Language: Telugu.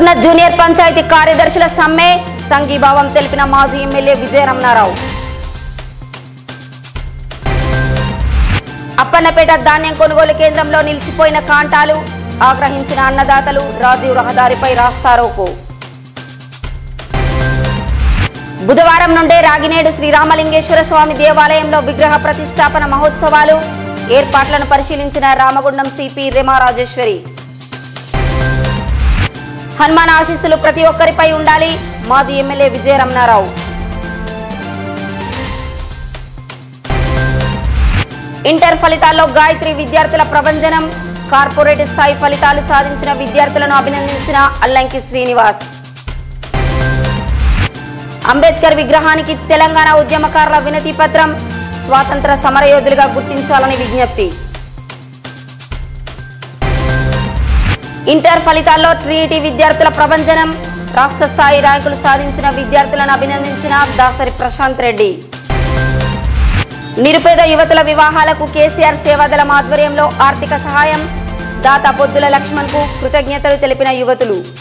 కొనసాగుతున్న జూనియర్ పంచాయతీ కార్యదర్శుల సమ్మె సంఘీభావం తెలిపిన మాజీ ఎమ్మెల్యే విజయరమణారావు అప్పన్నపేట ధాన్యం కొనుగోలు కేంద్రంలో నిలిచిపోయిన కాంటాలు ఆగ్రహించిన అన్నదాతలు రాజీవ్ రహదారిపై రాస్తారోకో బుధవారం నుండే రాగినేడు శ్రీరామలింగేశ్వర స్వామి దేవాలయంలో విగ్రహ ప్రతిష్టాపన మహోత్సవాలు ఏర్పాట్లను పరిశీలించిన రామగుండం సిపి రెమా రాజేశ్వరి హనుమాన్ ఆశీస్సులు ప్రతి ఒక్కరిపై ఉండాలి మాజీ ఎమ్మెల్యే విజయరమణారావు ఇంటర్ ఫలితాల్లో గాయత్రి విద్యార్థుల ప్రభంజనం కార్పొరేట్ స్థాయి ఫలితాలు సాధించిన విద్యార్థులను అభినందించిన అల్లంకి శ్రీనివాస్ అంబేద్కర్ విగ్రహానికి తెలంగాణ ఉద్యమకారుల వినతి పత్రం స్వాతంత్ర సమరయోధులుగా గుర్తించాలని విజ్ఞప్తి ఇంటర్ ఫలితాల్లో ట్రీటీ విద్యార్థుల ప్రభంజనం రాష్ట్ర స్థాయి ర్యాంకులు సాధించిన విద్యార్థులను అభినందించిన దాసరి ప్రశాంత్ రెడ్డి నిరుపేద యువతుల వివాహాలకు కేసీఆర్ సేవాదళం ఆధ్వర్యంలో ఆర్థిక సహాయం దాత పొద్దుల లక్ష్మణ్ కు కృతజ్ఞతలు తెలిపిన యువతులు